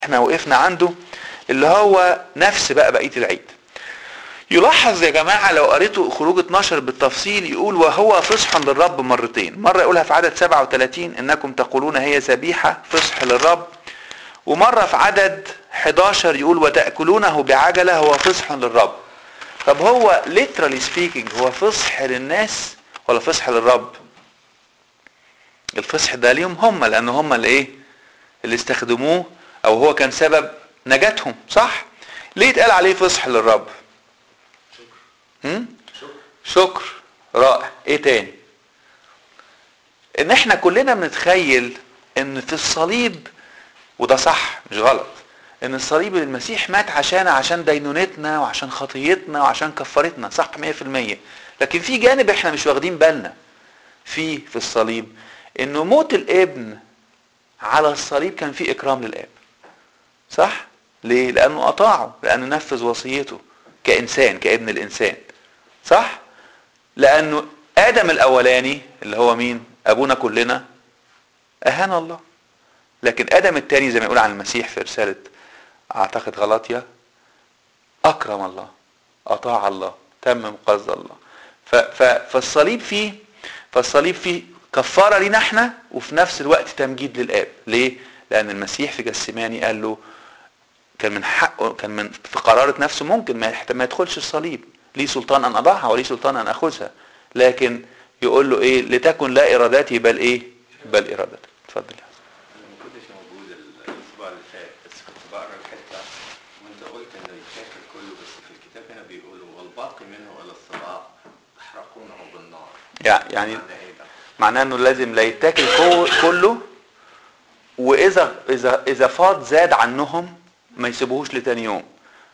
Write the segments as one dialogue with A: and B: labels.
A: احنا وقفنا عنده اللي هو نفس بقى بقيه العيد يلاحظ يا جماعة لو قريتوا خروج 12 بالتفصيل يقول وهو فصح للرب مرتين مرة يقولها في عدد 37 انكم تقولون هي ذبيحة فصح للرب ومرة في عدد 11 يقول وتأكلونه بعجلة هو فصح للرب طب هو literally speaking هو فصح للناس ولا فصح للرب الفصح ده ليهم هم لان هم اللي ايه اللي استخدموه او هو كان سبب نجاتهم صح ليه اتقال عليه فصح للرب هم؟ شكر رائع ايه تاني ان احنا كلنا بنتخيل ان في الصليب وده صح مش غلط ان الصليب المسيح مات عشان عشان دينونتنا وعشان خطيتنا وعشان كفارتنا صح 100% لكن في جانب احنا مش واخدين بالنا فيه في الصليب انه موت الابن على الصليب كان فيه اكرام للاب صح ليه لانه اطاعه لانه نفذ وصيته كانسان كابن الانسان صح لانه ادم الاولاني اللي هو مين ابونا كلنا اهان الله لكن ادم الثاني زي ما يقول عن المسيح في رساله اعتقد غلطيا اكرم الله اطاع الله تمم قصد الله ف ف فالصليب فيه فالصليب فيه كفاره لينا احنا وفي نفس الوقت تمجيد للاب ليه لان المسيح في جسماني قال له كان من حقه كان من في قرارة نفسه ممكن ما ما يدخلش الصليب لي سلطان ان اضعها ولي سلطان ان اخذها لكن يقول له ايه لتكن لا ارادتي بل ايه بل ارادتك اتفضل يا
B: انا ما كنتش موجود الاسبوع اللي فات بس كنت بقرا الحته وانت قلت انه يتاكل كله بس في الكتاب هنا بيقولوا والباقي منه الى الصباح تحرقونه بالنار
A: يعني يعني
B: معنى ايه ده؟
A: معناه انه لازم لا يتاكل كو- كله واذا اذا اذا فاض زاد عنهم ما يسيبوهوش لتاني يوم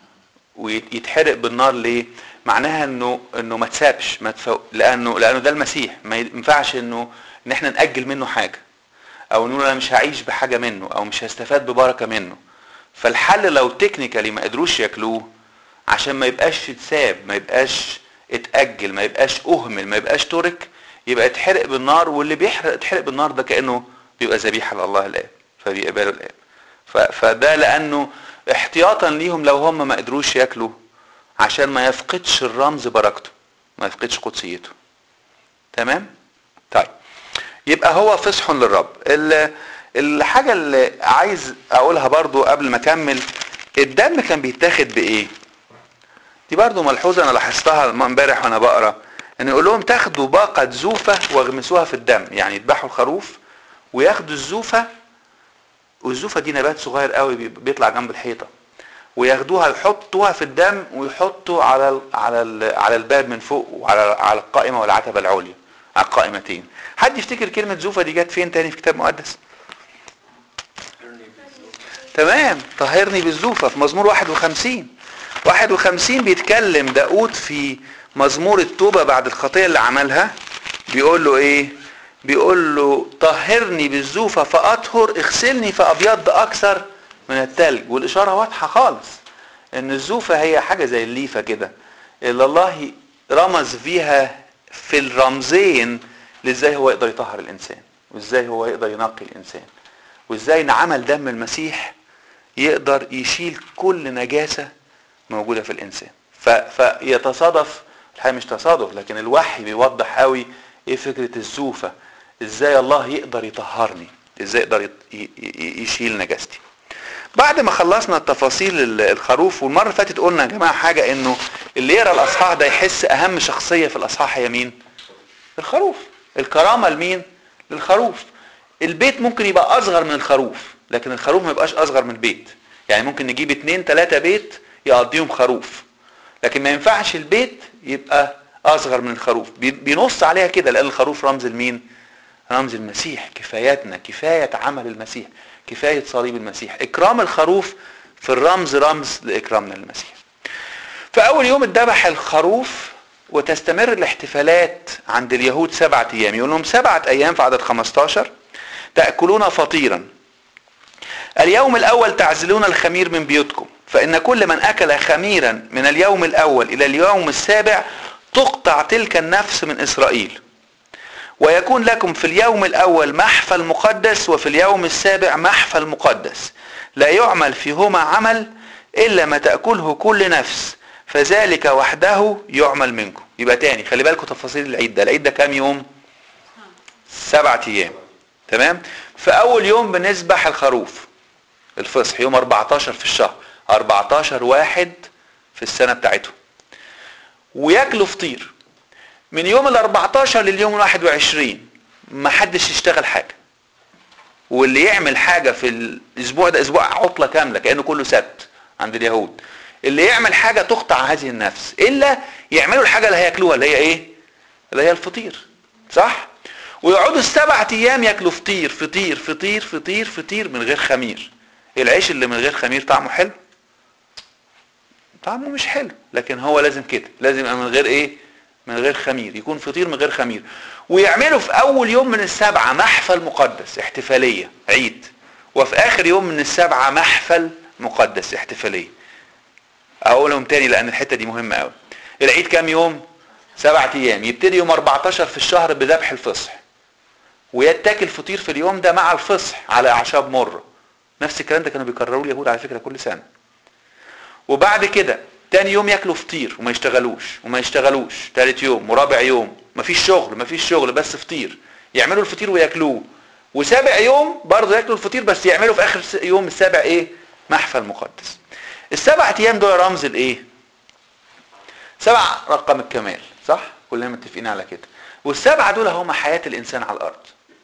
A: ويتحرق بالنار ليه معناها انه انه ما تسابش ما تفو... لانه لانه ده المسيح ما ينفعش انه ان احنا ناجل منه حاجه او نقول انا مش هعيش بحاجه منه او مش هستفاد ببركه منه فالحل لو تكنيكالي ما قدروش ياكلوه عشان ما يبقاش اتساب ما يبقاش اتاجل ما يبقاش اهمل ما يبقاش ترك يبقى يتحرق بالنار واللي بيحرق يتحرق بالنار ده كانه بيبقى ذبيحه لله الاب فبيقبله الاب ف... فده لانه احتياطا ليهم لو هم ما قدروش ياكلوا عشان ما يفقدش الرمز بركته ما يفقدش قدسيته تمام طيب يبقى هو فصح للرب ال- الحاجة اللي عايز اقولها برضو قبل ما اكمل الدم كان بيتاخد بايه دي برضو ملحوظة انا لاحظتها امبارح وانا بقرا ان يقول لهم تاخدوا باقة زوفة واغمسوها في الدم يعني يذبحوا الخروف وياخدوا الزوفة والزوفة دي نبات صغير قوي بي- بيطلع جنب الحيطة وياخدوها يحطوها في الدم ويحطوا على ال على ال على الباب من فوق وعلى على القائمة والعتبة العليا على القائمتين حد يفتكر كلمة زوفة دي جت فين تاني في كتاب مقدس تمام طهرني بالزوفة في مزمور 51 51 بيتكلم داود في مزمور التوبة بعد الخطية اللي عملها بيقول له ايه بيقول له طهرني بالزوفة فأطهر اغسلني فأبيض أكثر من التلج والإشارة واضحة خالص إن الزوفة هي حاجة زي الليفة كده اللي الله رمز فيها في الرمزين لازاي هو يقدر يطهر الإنسان وازاي هو يقدر ينقي الإنسان وازاي ان عمل دم المسيح يقدر يشيل كل نجاسة موجودة في الإنسان ف... فيتصادف الحقيقة مش تصادف لكن الوحي بيوضح قوي ايه فكرة الزوفة ازاي الله يقدر يطهرني ازاي يقدر يط- ي- ي- يشيل نجاستي بعد ما خلصنا التفاصيل ال- الخروف والمرة اللي فاتت قلنا يا جماعة حاجة انه اللي يقرا الاصحاح ده يحس اهم شخصية في الاصحاح هي مين الخروف الكرامة لمين للخروف البيت ممكن يبقى اصغر من الخروف لكن الخروف ما يبقاش اصغر من البيت يعني ممكن نجيب اتنين تلاتة بيت يقضيهم خروف لكن ما ينفعش البيت يبقى اصغر من الخروف بي- بينص عليها كده لان الخروف رمز المين رمز المسيح كفايتنا كفاية عمل المسيح كفاية صليب المسيح اكرام الخروف في الرمز رمز لاكرامنا للمسيح فاول يوم اتذبح الخروف وتستمر الاحتفالات عند اليهود سبعة ايام يقول لهم سبعة ايام في عدد 15 تأكلون فطيرا اليوم الاول تعزلون الخمير من بيوتكم فان كل من اكل خميرا من اليوم الاول الى اليوم السابع تقطع تلك النفس من اسرائيل ويكون لكم في اليوم الاول محفل مقدس وفي اليوم السابع محفل مقدس لا يعمل فيهما عمل الا ما تاكله كل نفس فذلك وحده يعمل منكم يبقى تاني خلي بالكم تفاصيل العيد ده العيد ده كام يوم سبعة ايام تمام في اول يوم بنذبح الخروف الفصح يوم 14 في الشهر 14 واحد في السنة بتاعتهم وياكلوا فطير من يوم ال 14 لليوم ال 21 ما حدش يشتغل حاجة واللي يعمل حاجة في الاسبوع ده اسبوع عطلة كاملة كأنه كله سبت عند اليهود اللي يعمل حاجة تقطع هذه النفس الا يعملوا الحاجة اللي هياكلوها اللي هي ايه اللي هي الفطير صح ويقعدوا السبع ايام ياكلوا فطير فطير فطير فطير فطير من غير خمير العيش اللي من غير خمير طعمه حلو طعمه مش حلو لكن هو لازم كده لازم يبقى من غير ايه من غير خمير يكون فطير من غير خمير ويعملوا في اول يوم من السبعة محفل مقدس احتفالية عيد وفي اخر يوم من السبعة محفل مقدس احتفالية اقولهم تاني لان الحتة دي مهمة قوي العيد كام يوم سبعة ايام يبتدي يوم 14 في الشهر بذبح الفصح ويتاكل فطير في اليوم ده مع الفصح على اعشاب مره نفس الكلام ده كانوا بيكرروه اليهود على فكره كل سنه وبعد كده تاني يوم ياكلوا فطير وما يشتغلوش وما يشتغلوش تالت يوم ورابع يوم مفيش شغل مفيش شغل بس فطير يعملوا الفطير وياكلوه وسابع يوم برضه ياكلوا الفطير بس يعملوا في اخر يوم السابع ايه محفل مقدس السبع ايام دول رمز الايه سبع رقم الكمال صح كلنا متفقين على كده والسبعه دول هم حياه الانسان على الارض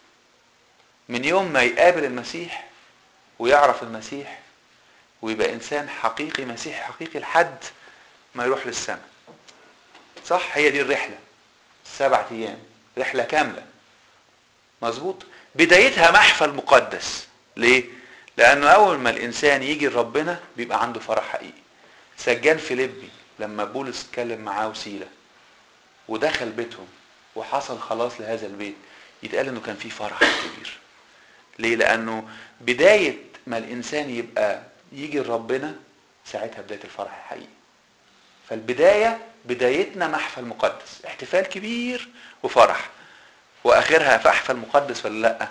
A: من يوم ما يقابل المسيح ويعرف المسيح ويبقى انسان حقيقي مسيحي حقيقي لحد ما يروح للسماء صح هي دي الرحله سبعة ايام رحله كامله مظبوط بدايتها محفل مقدس ليه لانه اول ما الانسان يجي لربنا بيبقى عنده فرح حقيقي سجان فيليبي لما بولس اتكلم معاه وسيله ودخل بيتهم وحصل خلاص لهذا البيت يتقال انه كان في فرح كبير ليه لانه بدايه ما الانسان يبقى يجي لربنا ساعتها بدايه الفرح الحقيقي فالبدايه بدايتنا محفل مقدس احتفال كبير وفرح واخرها محفل مقدس ولا لا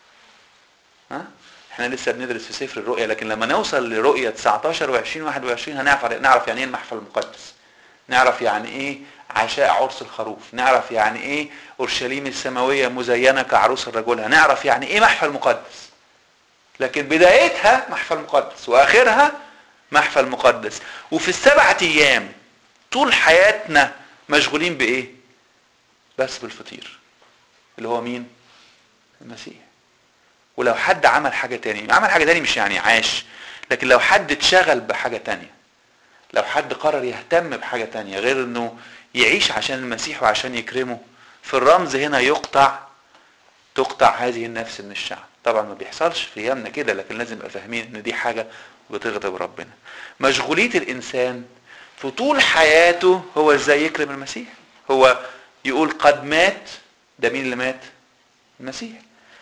A: ها احنا لسه بندرس في سفر الرؤيا لكن لما نوصل لرؤيا 19 و20 21 هنعرف نعرف يعني ايه المحفل المقدس نعرف يعني ايه عشاء عرس الخروف نعرف يعني ايه اورشليم السماويه مزينه كعروس الرجل هنعرف يعني ايه محفل مقدس لكن بدايتها محفل مقدس واخرها محفل مقدس وفي السبعة ايام طول حياتنا مشغولين بايه بس بالفطير اللي هو مين المسيح ولو حد عمل حاجة تاني عمل حاجة تاني مش يعني عاش لكن لو حد اتشغل بحاجة تانية لو حد قرر يهتم بحاجة تانية غير انه يعيش عشان المسيح وعشان يكرمه في الرمز هنا يقطع تقطع هذه النفس من الشعب طبعا ما بيحصلش في ايامنا كده لكن لازم نبقى فاهمين ان دي حاجة بتغضب ربنا مشغولية الانسان في طول حياته هو ازاي يكرم المسيح هو يقول قد مات ده مين اللي مات المسيح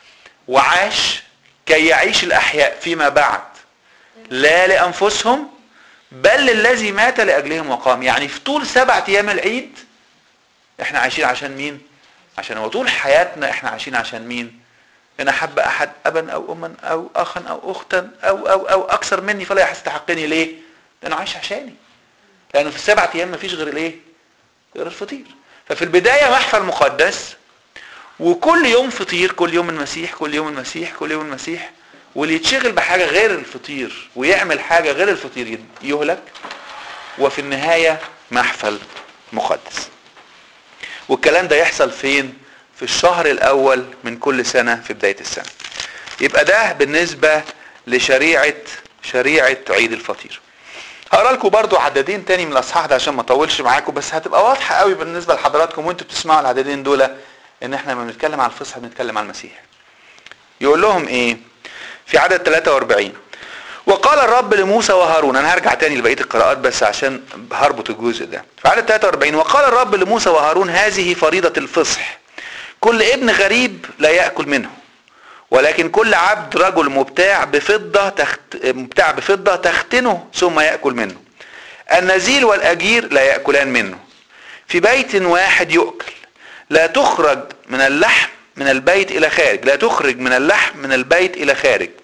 A: وعاش كي يعيش الاحياء فيما بعد لا لانفسهم بل للذي مات لاجلهم وقام يعني في طول سبعة ايام العيد احنا عايشين عشان مين عشان هو طول حياتنا احنا عايشين عشان مين ان احب احد ابا او اما او اخا او اختا او او او اكثر مني فلا يستحقني ليه لانه عايش عشاني لانه في السبعة ايام مفيش غير الايه غير الفطير ففي البداية محفل مقدس وكل يوم فطير كل يوم المسيح كل يوم المسيح كل يوم المسيح واللي يتشغل بحاجة غير الفطير ويعمل حاجة غير الفطير يهلك وفي النهاية محفل مقدس والكلام ده يحصل فين في الشهر الاول من كل سنة في بداية السنة يبقى ده بالنسبة لشريعة شريعة عيد الفطير هقرا لكم برضو عددين تاني من الاصحاح ده عشان ما اطولش معاكم بس هتبقى واضحه قوي بالنسبه لحضراتكم وانتوا بتسمعوا العددين دول ان احنا لما بنتكلم عن الفصح بنتكلم عن المسيح يقول لهم ايه في عدد 43 وقال الرب لموسى وهارون انا هرجع تاني لبقيه القراءات بس عشان هربط الجزء ده في عدد 43 وقال الرب لموسى وهارون هذه فريضه الفصح كل ابن غريب لا ياكل منه ولكن كل عبد رجل مبتاع بفضة تخت... مبتاع بفضة تختنه ثم يأكل منه النزيل والأجير لا يأكلان منه في بيت واحد يؤكل لا تخرج من اللحم من البيت إلى خارج لا تخرج من اللحم من البيت إلى خارج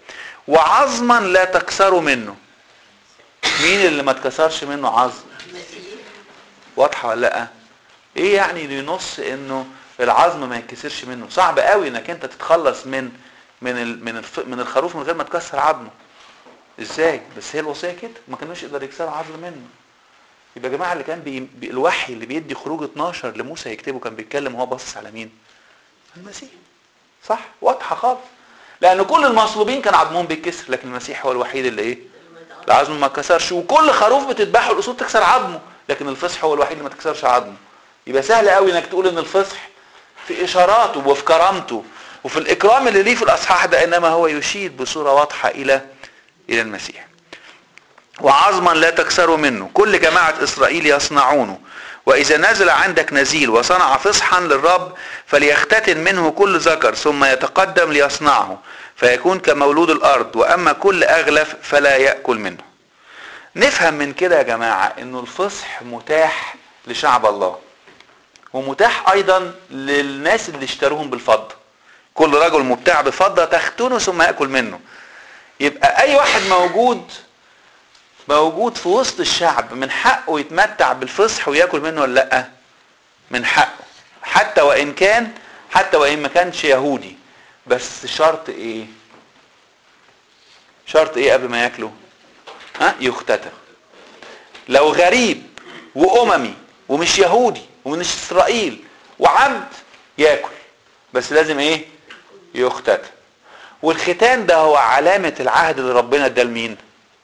A: وعظما لا تكسروا منه مين اللي ما اتكسرش منه عظم واضحه ولا لا ايه يعني اللي ينص انه العظم ما يتكسرش منه صعب قوي انك انت تتخلص من من ال من الف من الخروف من غير ما تكسر عظمه ازاي بس هي الوصيه كده ما كانوش يقدر يكسروا عظم منه يبقى يا جماعه اللي كان بي بي- الوحي اللي بيدي خروج 12 لموسى يكتبه كان بيتكلم وهو باصص على مين المسيح صح واضحه خالص لان كل المصلوبين كان عظمهم بيتكسر لكن المسيح هو الوحيد اللي ايه العظم ما اتكسرش وكل خروف بتذبحه الاسود تكسر عظمه لكن الفصح هو الوحيد اللي ما تكسرش عظمه يبقى سهل قوي انك تقول ان الفصح في اشاراته وفي كرامته وفي الاكرام اللي ليه في الاصحاح ده انما هو يشير بصوره واضحه الى الى المسيح وعظما لا تكسروا منه كل جماعة إسرائيل يصنعونه وإذا نزل عندك نزيل وصنع فصحا للرب فليختتن منه كل ذكر ثم يتقدم ليصنعه فيكون كمولود الأرض وأما كل أغلف فلا يأكل منه نفهم من كده يا جماعة انه الفصح متاح لشعب الله ومتاح ايضا للناس اللي اشتروهم بالفضة كل رجل مبتاع بفضة تختنه ثم يأكل منه يبقى اي واحد موجود موجود في وسط الشعب من حقه يتمتع بالفصح وياكل منه ولا لا من حقه حتى وان كان حتى وان ما كانش يهودي بس شرط ايه شرط ايه قبل ما ياكله ها يختتم لو غريب واممي ومش يهودي ومش اسرائيل وعبد ياكل بس لازم ايه يختتم والختان ده هو علامة العهد اللي ربنا اداه لمين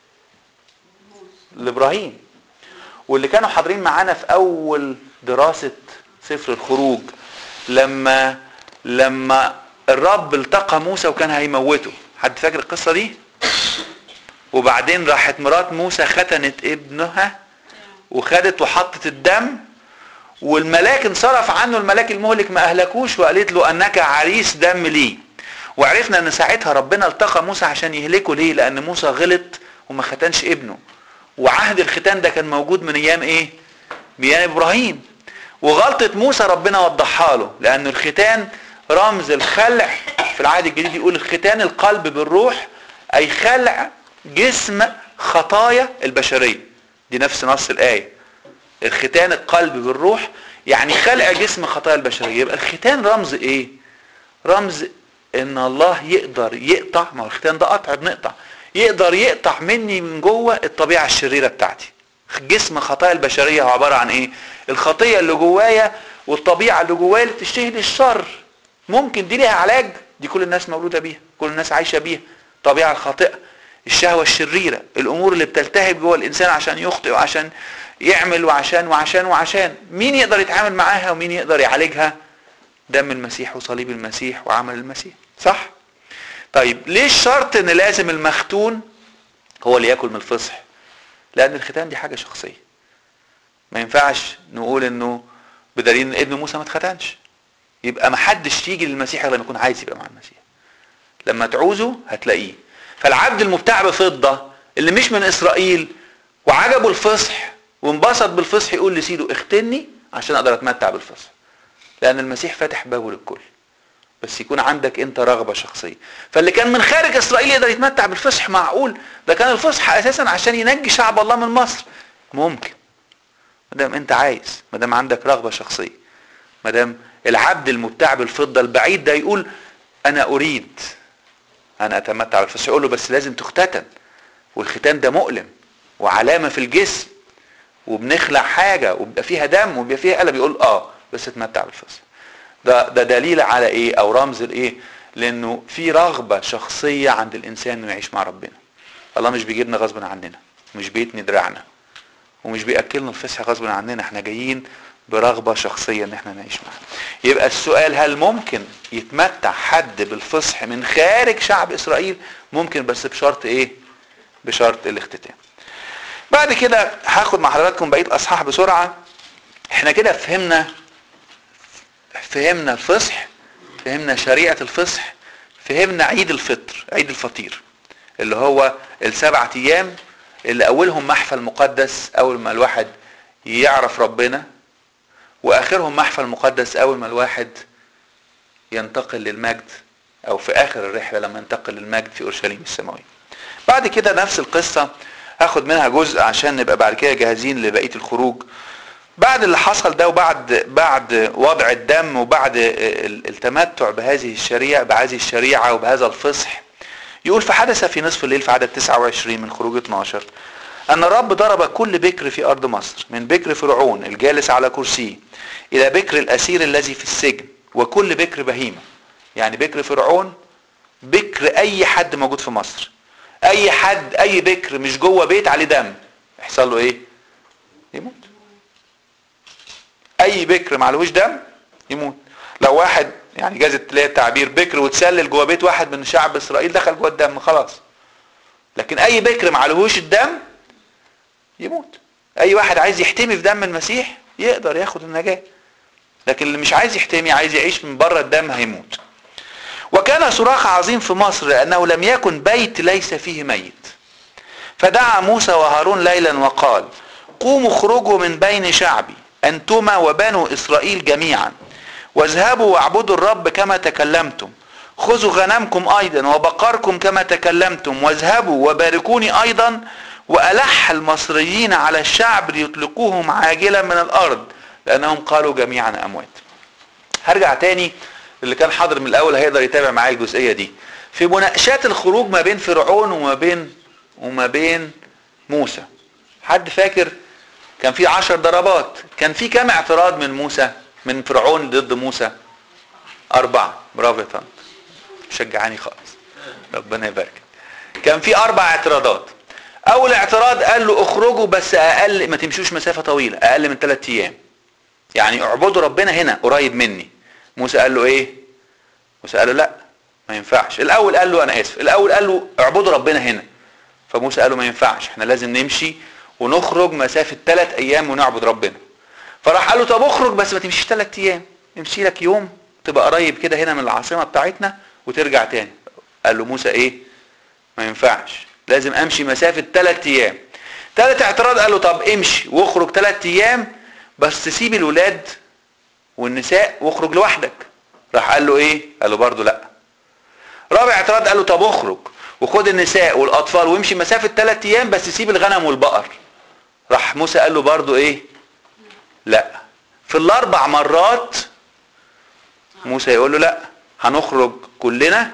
A: لابراهيم واللي كانوا حاضرين معانا في اول دراسة سفر الخروج لما لما الرب التقى موسى وكان هيموته حد فاكر القصة دي وبعدين راحت مرات موسى ختنت ابنها وخدت وحطت الدم والملاك انصرف عنه الملاك المهلك ما اهلكوش وقالت له انك عريس دم لي وعرفنا ان ساعتها ربنا التقى موسى عشان يهلكه ليه لان موسى غلط وما ختنش ابنه وعهد الختان ده كان موجود من ايام ايه من ايام ابراهيم وغلطة موسى ربنا وضحها له لان الختان رمز الخلع في العهد الجديد يقول الختان القلب بالروح اي خلع جسم خطايا البشرية دي نفس نص الآية الختان القلب بالروح يعني خلع جسم خطايا البشرية يبقى الختان رمز ايه رمز ان الله يقدر يقطع ما هو الختان ده قطع بنقطع يقدر يقطع مني من جوه الطبيعة الشريرة بتاعتي جسم خطايا البشرية هو عبارة عن ايه الخطية اللي جوايا والطبيعة اللي جوايا اللي بتشتهي للشر ممكن دي ليها علاج دي كل الناس مولودة بيها كل الناس عايشة بيها الطبيعة الخاطئة الشهوة الشريرة الامور اللي بتلتهب جوه الانسان عشان يخطئ وعشان يعمل وعشان وعشان وعشان مين يقدر يتعامل معاها ومين يقدر يعالجها دم المسيح وصليب المسيح وعمل المسيح صح طيب ليه الشرط ان لازم المختون هو اللي ياكل من الفصح لان الختان دي حاجه شخصيه ما ينفعش نقول انه بدليل ان ابن موسى ما اتختنش يبقى ما حدش يجي للمسيح غير لما يكون عايز يبقى مع المسيح لما تعوزه هتلاقيه فالعبد المبتاع بفضه اللي مش من اسرائيل وعجبه الفصح وانبسط بالفصح يقول لسيده اختني عشان اقدر اتمتع بالفصح لان المسيح فاتح بابه للكل بس يكون عندك انت رغبه شخصيه فاللي كان من خارج اسرائيل يقدر يتمتع بالفصح معقول ده كان الفصح اساسا عشان ينجي شعب الله من مصر ممكن ما دام انت عايز ما دام عندك رغبه شخصيه ما دام العبد المبتاع بالفضه البعيد ده يقول انا اريد ان اتمتع بالفصح يقول له بس لازم تختتن والختان ده مؤلم وعلامه في الجسم وبنخلع حاجه وبيبقى فيها دم وبيبقى فيها قلب يقول اه بس اتمتع بالفصح ده ده دليل على ايه او رمز لايه لانه في رغبه شخصيه عند الانسان انه يعيش مع ربنا الله مش بيجيبنا غصب عننا مش بيتني دراعنا ومش بياكلنا الفسح غصب عننا احنا جايين برغبه شخصيه ان احنا نعيش معاه يبقى السؤال هل ممكن يتمتع حد بالفصح من خارج شعب اسرائيل ممكن بس بشرط ايه بشرط الاختتام بعد كده هاخد مع حضراتكم بقيه الاصحاح بسرعه احنا كده فهمنا فهمنا الفصح فهمنا شريعة الفصح فهمنا عيد الفطر عيد الفطير اللي هو السبعة ايام اللي اولهم محفل مقدس اول ما الواحد يعرف ربنا واخرهم محفل مقدس اول ما الواحد ينتقل للمجد او في اخر الرحله لما ينتقل للمجد في اورشليم السماويه بعد كده نفس القصه هاخد منها جزء عشان نبقى بعد كده جاهزين لبقيه الخروج بعد اللي حصل ده وبعد بعد وضع الدم وبعد ال- التمتع بهذه الشريعه بهذه الشريعه وبهذا الفصح يقول فحدث في نصف الليل في عدد 29 من خروج 12 أن الرب ضرب كل بكر في أرض مصر من بكر فرعون الجالس على كرسيه إلى بكر الأسير الذي في السجن وكل بكر بهيمة يعني بكر فرعون بكر أي حد موجود في مصر أي حد أي بكر مش جوه بيت عليه دم يحصل له إيه؟ يموت أي بكر معلوش دم يموت لو واحد يعني جاز تلاقي التعبير بكر وتسلل جوه بيت واحد من شعب اسرائيل دخل جوه الدم خلاص لكن اي بكر معلهوش الدم يموت اي واحد عايز يحتمي في دم المسيح يقدر ياخد النجاة لكن اللي مش عايز يحتمي عايز يعيش من بره الدم هيموت وكان صراخ عظيم في مصر لانه لم يكن بيت ليس فيه ميت فدعا موسى وهارون ليلا وقال قوموا اخرجوا من بين شعبي انتما وبنو اسرائيل جميعا واذهبوا واعبدوا الرب كما تكلمتم خذوا غنمكم ايضا وبقركم كما تكلمتم واذهبوا وباركوني ايضا والح المصريين على الشعب ليطلقوهم عاجلا من الارض لانهم قالوا جميعا اموات هرجع تاني اللي كان حاضر من الاول هيقدر يتابع معايا الجزئيه دي في مناقشات الخروج ما بين فرعون وما بين وما بين موسى حد فاكر كان في عشر ضربات كان في كام اعتراض من موسى من فرعون ضد موسى أربعة برافو يا طنط شجعاني خالص ربنا يبارك كان في أربع اعتراضات أول اعتراض قال له اخرجوا بس أقل ما تمشوش مسافة طويلة أقل من ثلاثة أيام يعني اعبدوا ربنا هنا قريب مني موسى قال له إيه موسى قال له لا ما ينفعش الأول قال له أنا آسف الأول قال له اعبدوا ربنا هنا فموسى قال له ما ينفعش احنا لازم نمشي ونخرج مسافة ثلاث أيام ونعبد ربنا فراح قال له طب اخرج بس ما تمشيش ثلاث ايام امشي لك يوم تبقى قريب كده هنا من العاصمه بتاعتنا وترجع تاني قال له موسى ايه ما ينفعش لازم امشي مسافه ثلاث ايام ثالث اعتراض قال له طب امشي واخرج ثلاث ايام بس تسيب الولاد والنساء واخرج لوحدك راح قال له ايه قال له برضه لا رابع اعتراض قال له طب اخرج وخد النساء والاطفال وامشي مسافه ثلاث ايام بس سيب الغنم والبقر راح موسى قال له برضه ايه لا في الاربع مرات موسى يقول له لا هنخرج كلنا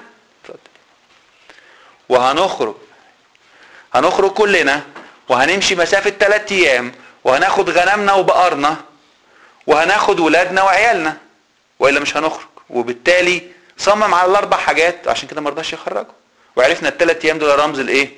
A: وهنخرج هنخرج كلنا وهنمشي مسافة ثلاث ايام وهناخد غنمنا وبقرنا وهناخد ولادنا وعيالنا والا مش هنخرج وبالتالي صمم على الاربع حاجات عشان كده ما رضاش يخرجه وعرفنا الثلاث ايام دول رمز الايه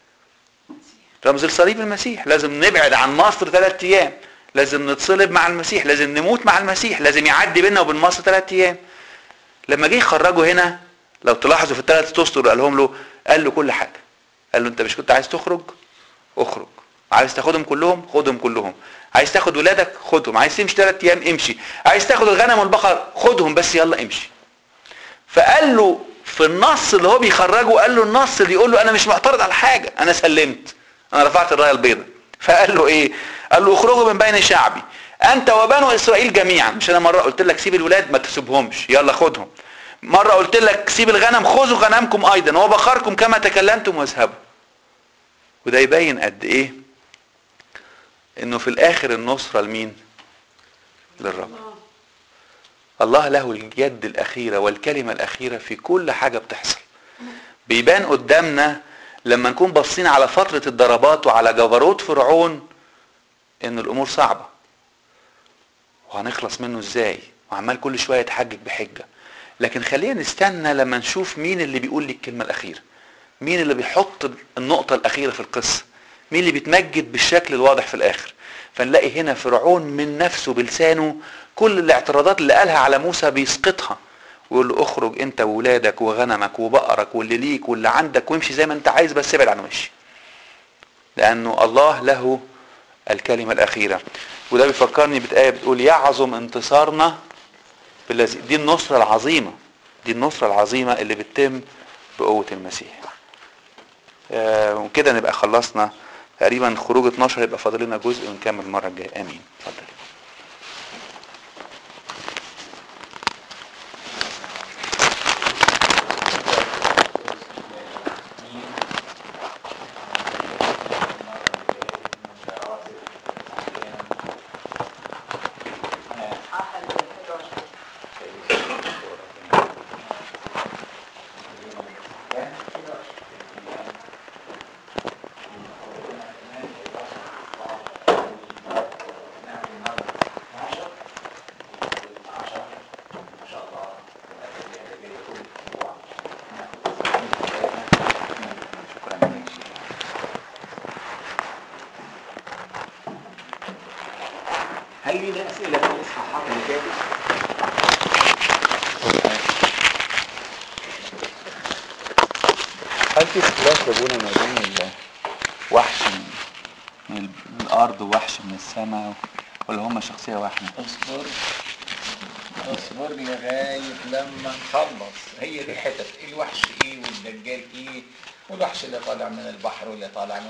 A: رمز الصليب المسيح لازم نبعد عن مصر ثلاث ايام لازم نتصلب مع المسيح لازم نموت مع المسيح لازم يعدي بيننا وبين مصر ثلاث ايام لما جه يخرجوا هنا لو تلاحظوا في الثلاث اسطر قالهم له قال له كل حاجه قال له انت مش كنت عايز تخرج اخرج عايز تاخدهم كلهم خدهم كلهم عايز تاخد ولادك خدهم عايز تمشي ثلاث ايام امشي عايز تاخد الغنم والبقر خدهم بس يلا امشي فقال له في النص اللي هو بيخرجه قال له النص اللي يقول له انا مش معترض على حاجه انا سلمت انا رفعت الرايه البيضاء فقال له ايه قال له اخرجوا من بين شعبي انت وبنو اسرائيل جميعا مش انا مره قلت لك سيب الولاد ما تسيبهمش يلا خدهم مره قلت لك سيب الغنم خذوا غنمكم ايضا وبقركم كما تكلمتم واذهبوا وده يبين قد ايه انه في الاخر النصره لمين للرب الله له اليد الاخيره والكلمه الاخيره في كل حاجه بتحصل بيبان قدامنا لما نكون باصين على فتره الضربات وعلى جبروت فرعون ان الامور صعبه وهنخلص منه ازاي وعمال كل شويه يتحجج بحجه لكن خلينا نستنى لما نشوف مين اللي بيقول لي الكلمه الاخيره مين اللي بيحط النقطه الاخيره في القصه مين اللي بيتمجد بالشكل الواضح في الاخر فنلاقي هنا فرعون من نفسه بلسانه كل الاعتراضات اللي قالها على موسى بيسقطها ويقول له اخرج انت وولادك وغنمك وبقرك واللي ليك واللي عندك وامشي زي ما انت عايز بس ابعد عن وشي لانه الله له الكلمه الاخيره وده بيفكرني بآية بتقول يعظم انتصارنا بالذي دي النصرة العظيمة دي النصرة العظيمة اللي بتتم بقوة المسيح آه وكده نبقى خلصنا تقريبا خروج 12 يبقى فاضل لنا جزء ونكمل المرة الجاية امين اتفضل
C: هل لينا اسئله في الاصحاحات اللي فاتت؟
A: هل في اختلاف يا ابونا ما بين الوحش من ال- من الارض ووحش من السماء ولا هما شخصيه واحده؟
C: اصبر اصبر لغايه لما نخلص هي دي حتت الوحش ايه والدجال ايه والوحش اللي طالع من البحر واللي طالع من